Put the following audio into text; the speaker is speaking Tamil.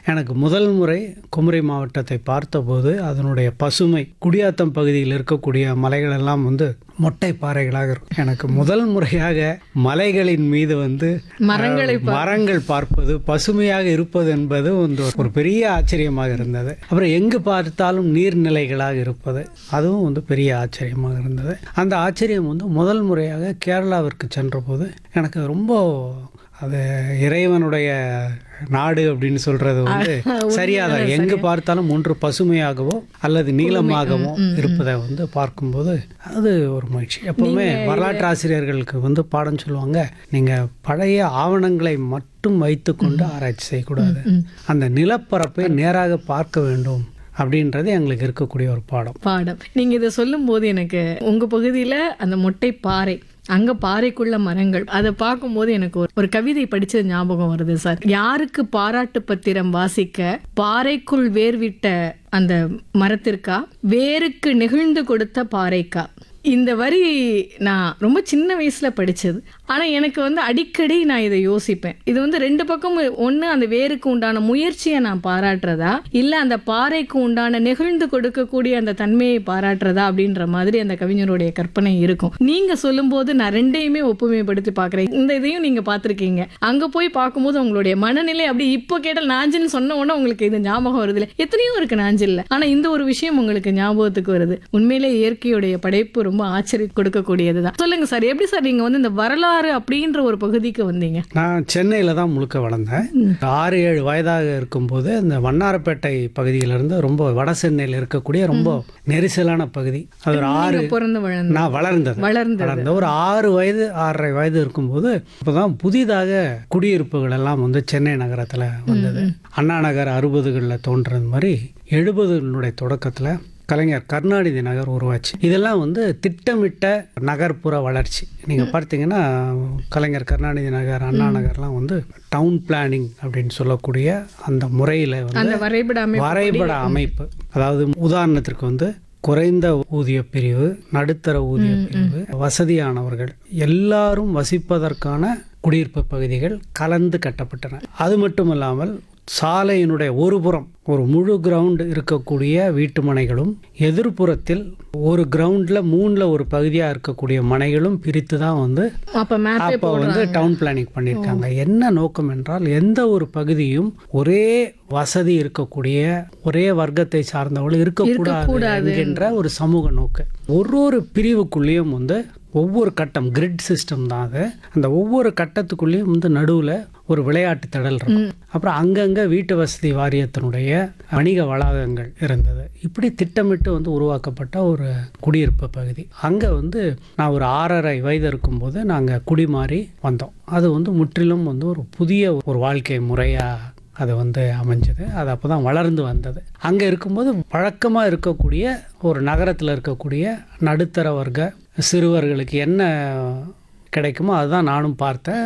எனக்கு முதல் முறை குமரி மாவட்டத்தை பார்த்தபோது அதனுடைய பசுமை குடியாத்தம் பகுதியில் இருக்கக்கூடிய மலைகள் எல்லாம் வந்து மொட்டை பாறைகளாக இருக்கும் எனக்கு முதல் முறையாக மலைகளின் மீது வந்து மரங்களை அஹ், மரங்கள் பார்ப்பது பசுமையாக இருப்பது என்பது வந்து ஒரு பெரிய ஆச்சரியமாக இருந்தது அப்புறம் எங்கு பார்த்தாலும் நீர்நிலைகளாக இருப்பது அதுவும் வந்து பெரிய ஆச்சரியமாக இருந்தது அந்த ஆச்சரியம் வந்து முதல் முறையாக கேரளாவிற்கு சென்றபோது எனக்கு ரொம்ப அது இறைவனுடைய நாடு அப்படின்னு சொல்றது வந்து சரியாதான் எங்கு பார்த்தாலும் ஒன்று பசுமையாகவோ அல்லது நீளமாகவோ இருப்பதை வந்து பார்க்கும்போது அது ஒரு மகிழ்ச்சி எப்பவுமே வரலாற்று ஆசிரியர்களுக்கு வந்து பாடம் சொல்லுவாங்க நீங்க பழைய ஆவணங்களை மட்டும் வைத்துக்கொண்டு ஆராய்ச்சி செய்யக்கூடாது அந்த நிலப்பரப்பை நேராக பார்க்க வேண்டும் அப்படின்றது எங்களுக்கு இருக்கக்கூடிய ஒரு பாடம் பாடம் நீங்க இதை சொல்லும்போது எனக்கு உங்க பகுதியில அந்த மொட்டை பாறை அங்க பாறைக்குள்ள மரங்கள் அதை பார்க்கும்போது எனக்கு ஒரு- ஒரு கவிதை படிச்சது ஞாபகம் வருது சார் யாருக்கு பாராட்டு பத்திரம் வாசிக்க பாறைக்குள் வேர்விட்ட அந்த மரத்திற்கா வேருக்கு நெகிழ்ந்து கொடுத்த பாறைக்கா இந்த வரி நான் ரொம்ப சின்ன வயசுல படிச்சது ஆனா எனக்கு வந்து அடிக்கடி நான் இதை யோசிப்பேன் இது வந்து ரெண்டு பக்கமும் ஒண்ணு அந்த வேருக்கு உண்டான முயற்சியை நான் பாராட்டுறதா இல்ல அந்த பாறைக்கு உண்டான நெகிழ்ந்து கொடுக்கக்கூடிய அந்த தன்மையை பாராட்டுறதா அப்படின்ற மாதிரி அந்த கவிஞருடைய கற்பனை இருக்கும் நீங்க சொல்லும்போது நான் ரெண்டையுமே ஒப்புமைப்படுத்தி பார்க்கறேன் இந்த இதையும் நீங்க பார்த்திருக்கீங்க அங்க போய் பார்க்கும்போது உங்களுடைய மனநிலை அப்படி இப்போ கேட்டால் நாஞ்சில் சொன்ன உடனே உங்களுக்கு இது ஞாபகம் வருது இல்லை எத்தனையோ இருக்கு நாஞ்சில்ல ஆனா இந்த ஒரு விஷயம் உங்களுக்கு ஞாபகத்துக்கு வருது உண்மையிலே இயற்கையுடைய படைப்பு ரொம்ப ஆச்சரிய கொடுக்கக்கூடியதுதான் சொல்லுங்க சார் எப்படி சார் நீங்க வந்து இந்த வரலாறு அப்படின்ற ஒரு பகுதிக்கு வந்தீங்க நான் சென்னையில் தான் முழுக்க வளர்ந்தேன் ஆறு ஏழு வயதாக இருக்கும்போது இந்த வண்ணாரப்பேட்டை பகுதியிலிருந்து ரொம்ப வட சென்னையில் இருக்கக்கூடிய ரொம்ப நெரிசலான பகுதி அது ஒரு ஆறு நீங்க பிறந்து வளர்ந்து நான் வளர்ந்தது வளர்ந்தது வளர்ந்த ஒரு ஆறு வயது ஆறரை வயது இருக்கும்போது அப்போதான் புதிதாக குடியிருப்புகள் எல்லாம் வந்து சென்னை நகரத்தில் வந்தது அண்ணா நகர் அறுபதுகளில் தோன்றது மாதிரி எழுபதுகளுடைய தொடக்கத்தில் கலைஞர் கருணாநிதி நகர் உருவாச்சு இதெல்லாம் வந்து திட்டமிட்ட நகர்ப்புற வளர்ச்சி நீங்கள் பார்த்தீங்கன்னா கலைஞர் கருணாநிதி நகர் அண்ணா நகர்லாம் வந்து டவுன் பிளானிங் அப்படின்னு சொல்லக்கூடிய அந்த முறையில் வந்து அந்த வரைபட அமைப்பு வரைபட அமைப்பு அதாவது உதாரணத்திற்கு வந்து குறைந்த ஊதிய பிரிவு நடுத்தர ஊதிய பிரிவு வசதியானவர்கள் எல்லாரும் வசிப்பதற்கான குடியிருப்பு பகுதிகள் கலந்து கட்டப்பட்டன அது மட்டுமல்லாமல் சாலையினுடைய ஒரு புறம் ஒரு முழு கிரவுண்ட் இருக்கக்கூடிய வீட்டு மனைகளும் எதிர்ப்புறத்தில் ஒரு கிரவுண்டில் மூணில் ஒரு பகுதியாக இருக்கக்கூடிய மனைகளும் பிரித்து தான் வந்து அப்ப மேப்பே அப்போ வந்து டவுன் பிளானிங் பண்ணியிருக்காங்க என்ன நோக்கம் என்றால் எந்த ஒரு பகுதியும் ஒரே வசதி இருக்கக்கூடிய ஒரே வர்க்கத்தை சார்ந்தவர்கள் இருக்கக்கூடாது என்கின்ற ஒரு சமூக நோக்கு ஒரு ஒரு பிரிவுக்குள்ளேயும் வந்து ஒவ்வொரு கட்டம் கிரிட் சிஸ்டம் தான் அது அந்த ஒவ்வொரு கட்டத்துக்குள்ளேயும் வந்து நடுவில் ஒரு விளையாட்டு திடல் இருக்கும் அப்புறம் அங்கங்கே வீட்டு வசதி வாரியத்தினுடைய வணிக வளாகங்கள் இருந்தது இப்படி திட்டமிட்டு வந்து உருவாக்கப்பட்ட ஒரு குடியிருப்பு பகுதி அங்கே வந்து நான் ஒரு ஆறரை வயது இருக்கும்போது நாங்கள் குடிமாறி வந்தோம் அது வந்து முற்றிலும் வந்து ஒரு புதிய ஒரு வாழ்க்கை முறையாக அது வந்து அமைஞ்சது அது அப்போ தான் வளர்ந்து வந்தது அங்கே இருக்கும்போது வழக்கமாக இருக்கக்கூடிய ஒரு நகரத்தில் இருக்கக்கூடிய நடுத்தர வர்க்க சிறுவர்களுக்கு என்ன கிடைக்குமோ அதுதான் நானும் பார்த்தேன்